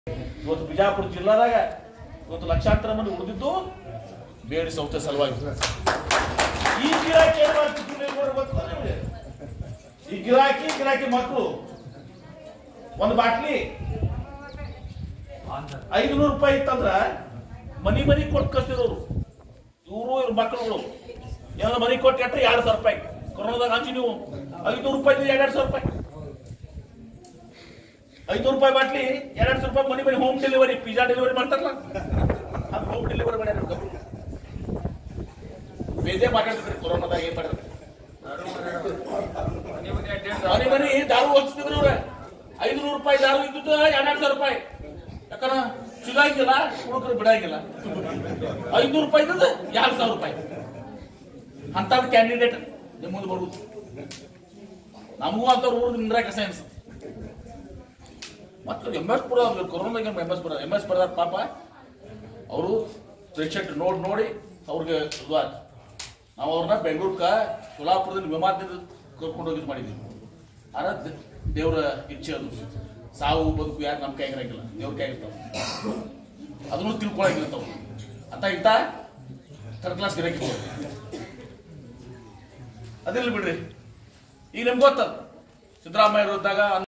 ಇವತ್ತು ಬಿಜಾಪುರ ಜಿಲ್ಲಾದಾಗ ಇವತ್ತು ಲಕ್ಷಾಂತರ ಮಂದಿ ಉಳಿದಿದ್ದು ಬೇಡಿ ಸಂಸ್ಥೆ ಸಲುವಾಗಿ ಈ ಗಿರಾಕಿ ಏನ್ ಮಾಡ್ತಿದ್ರು ನೀವು ನೋಡಿ ಗೊತ್ತಲ್ಲ ನಿಮ್ಗೆ? ಈ ಗಿರಾಕಿ ಗಿರಾಕಿ ಮಕ್ಕಳು ಒಂದು ಬಾಟ್ಲಿ ಐದುನೂರು ರೂಪಾಯಿ ಇತ್ತಂದ್ರ ಮನಿ ಮನಿ ಕೊಟ್ಟು ಕಳ್ಸಿರೋರು ಇವರು ಇವ್ರ ಮಕ್ಕಳುಗಳು ಏನೋ ಮನಿ ಕೊಟ್ಟು ಎಟ್ಟ ಎರಡು ಸಾವಿರ ರೂಪಾಯಿ ಕೊರೋನಾದಾಗ ಹಂಚಿ ನೀವು ಐನೂರು ರೂಪಾಯಿ ಎರಡು ಸಾವಿರ ರೂಪಾಯಿ ಐನೂರು ರೂಪಾಯಿ ಬಾಟ್ಲಿ ಎರಡು ಸಾವಿರ ರೂಪಾಯಿ money money home delivery pizza delivery ಮಾಡ್ತಾರಲ್ಲ ಅದು ಹೋಮ್ ಡೆಲಿವರಿ ಮಾಡ್ಯಾರ ಬೇಜೆ ಮಾತಾಡ್ತಿದ್ರಿ ಕೊರೋನಾದಾಗ ಏನ್ ಮಾಡಿದ್ರು ಮನೆ ಮನೆ ದಾರು ಹಚ್ತಿದ್ರು ಇವ್ರೆ ಐದುನೂರು ರೂಪಾಯಿ ದಾರು ಇದ್ದಿದ್ದು ಎರಡೆರಡು ಸಾವಿರ ರೂಪಾಯಿ ಯಾಕಂದ್ರ ಸಿಗಂಗಿಲ್ಲ ಹುಡುಗರು ಬಿಡಂಗಿಲ್ಲ ಐನೂರು ರೂಪಾಯಿ ಇದ್ದದ್ದು ಎರಡು ಸಾವಿರ ರೂಪಾಯಿ ಅಂತ ಕ್ಯಾಂಡಿಡೇಟ್ ನಿಮ್ಮ ಮುಂದೆ ಬರುವುದು ನಮಗೂ ಅಂತ ಊರು ನಿಂದ್ರಾಕ ಸೈನ್ಸ್ ಮತ್ತು ಎಂ ಎಸ್ ಪುರ ಕೊರೋನಾದಾಗ M S Pura M S ಪುರದಾರ ಪಾಪ ಅವರು ಪೇಷಂಟ್ ನೋಡಿ ನೋಡಿ ಅವ್ರಿಗೆ ಇದು ಆಯ್ತು ನಾವು ಅವ್ರನ್ನ ಬೆಂಗಳೂರ್ಕ ಸೋಲಾಪುರದಲ್ಲಿ ವಿಮಾನದಿಂದ ಕರ್ಕೊಂಡು ಹೋಗಿ ಮಾಡಿದ್ವಿ ಆದ್ರೆ ದೇ- ದೇವ್ರ ಇಚ್ಛೆ ಅದು ಸಾವು ಬದುಕು ಯಾರು ನಮ್ಮ ಕೈಗಿರಂಗಿಲ್ಲ ದೇವ್ರ ಕೈಗಿರ್ತಾವ ಅದನ್ನು ತಿಳ್ಕೊಳಂಗಿರ್ತಾವ ಅಂತ ಇಂತ ಥರ್ಡ್ ಕ್ಲಾಸ್ ಗಿರಕಿ ಅದಿಲ್ಲ ಬಿಡ್ರಿ ಈಗ ನಿಮ್ಗೆ ಗೊತ್ತದ ಸಿದ್ದರಾಮಯ್ಯ ಇದ್ದಾಗ